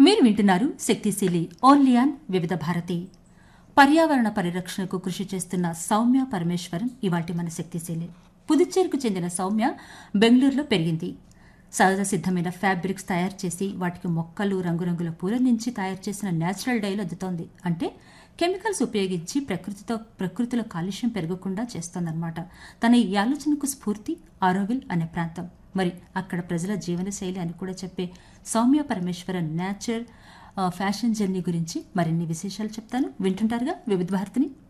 మీరు వింటున్నారు శక్తిశీలి ఓన్లీ ఆన్ వివిధ భారతి పర్యావరణ పరిరక్షణకు కృషి చేస్తున్న సౌమ్య పరమేశ్వరన్ ఇవాటి మన శక్తిశీలి పుదుచ్చేరికి చెందిన సౌమ్య బెంగళూరులో పెరిగింది సహజ సిద్ధమైన ఫ్యాబ్రిక్స్ తయారు చేసి వాటికి మొక్కలు రంగురంగుల పూల నుంచి తయారు చేసిన నేచురల్ డైలు అద్దుతోంది అంటే కెమికల్స్ ఉపయోగించి ప్రకృతితో ప్రకృతిలో కాలుష్యం పెరగకుండా చేస్తోందన్నమాట తన ఈ ఆలోచనకు స్ఫూర్తి ఆరోవిల్ అనే ప్రాంతం మరి అక్కడ ప్రజల జీవనశైలి అని కూడా చెప్పే సౌమ్య పరమేశ్వరన్ నేచర్ ఆ, ఫ్యాషన్ జర్నీ గురించి మరిన్ని విశేషాలు చెప్తాను వింటుంటారుగా వివిధ భారతిని